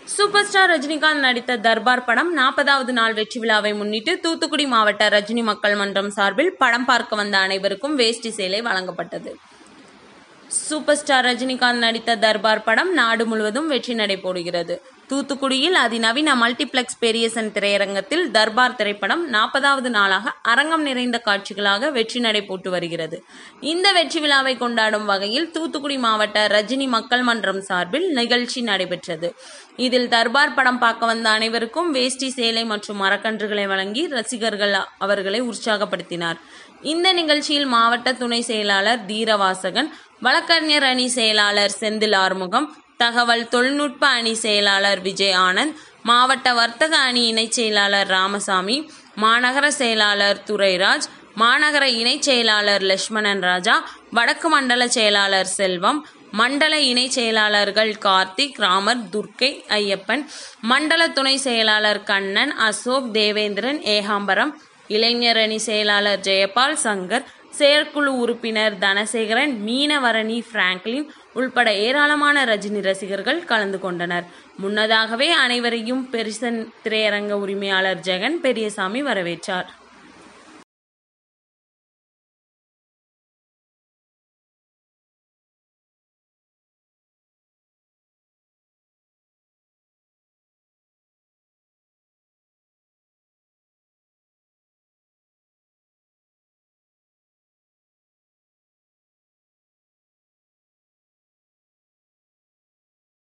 super star Rajinikanth நடித்த தர்பார் படம் நாற்பதாவது நாள் வெற்றி விழாவை முன்னிட்டு தூத்துக்குடி மாவட்ட ரஜினி மக்கள் மன்றம் சார்பில் படம் பார்க்க வந்த அனைவருக்கும் வேஷ்டி சேலை வழங்கப்பட்டது சூப்பர் ஸ்டார் ரஜினிகாந்த் நடித்த தர்பார் படம் நாடு முழுவதும் வெற்றி நடை போடுகிறது தூத்துக்குடியில் அதிநவீன மல்டிப்ளெக்ஸ் பெரியசன் திரையரங்கத்தில் தர்பார் திரைப்படம் நாற்பதாவது நாளாக அரங்கம் நிறைந்த காட்சிகளாக வெற்றி நடை போட்டு வருகிறது இந்த வெற்றி விழாவை கொண்டாடும் வகையில் தூத்துக்குடி மாவட்ட ரஜினி மக்கள் மன்றம் சார்பில் நிகழ்ச்சி நடைபெற்றது இதில் தர்பார் படம் பார்க்க வந்த அனைவருக்கும் வேஷ்டி சேலை மற்றும் மரக்கன்றுகளை வழங்கி ரசிகர்கள் அவர்களை உற்சாகப்படுத்தினார் இந்த நிகழ்ச்சியில் மாவட்ட துணை செயலாளர் தீரவாசகன் வழக்கறிஞர் அணி செயலாளர் செந்தில் ஆறுமுகம் தகவல் தொழில்நுட்ப அணி செயலாளர் விஜய் ஆனந்த் மாவட்ட வர்த்தக அணி இணைச் செயலாளர் ராமசாமி மாநகர செயலாளர் துரைராஜ் மாநகர இணைச் செயலாளர் லட்சுமணன் ராஜா வடக்கு மண்டல செயலாளர் செல்வம் மண்டல இணைச் செயலாளர்கள் கார்த்திக் ராமர் துர்க்கை ஐயப்பன் மண்டல துணை செயலாளர் கண்ணன் அசோக் தேவேந்திரன் ஏகாம்பரம் இளைஞர் அணி செயலாளர் ஜெயபால் சங்கர் செயற்குழு உறுப்பினர் தனசேகரன் மீனவரணி பிராங்க்லின் உள்பட ஏராளமான ரஜினி ரசிகர்கள் கலந்து கொண்டனர் முன்னதாகவே அனைவரையும் பெரிசன் திரையரங்க உரிமையாளர் ஜெகன் பெரியசாமி வரவேற்றார்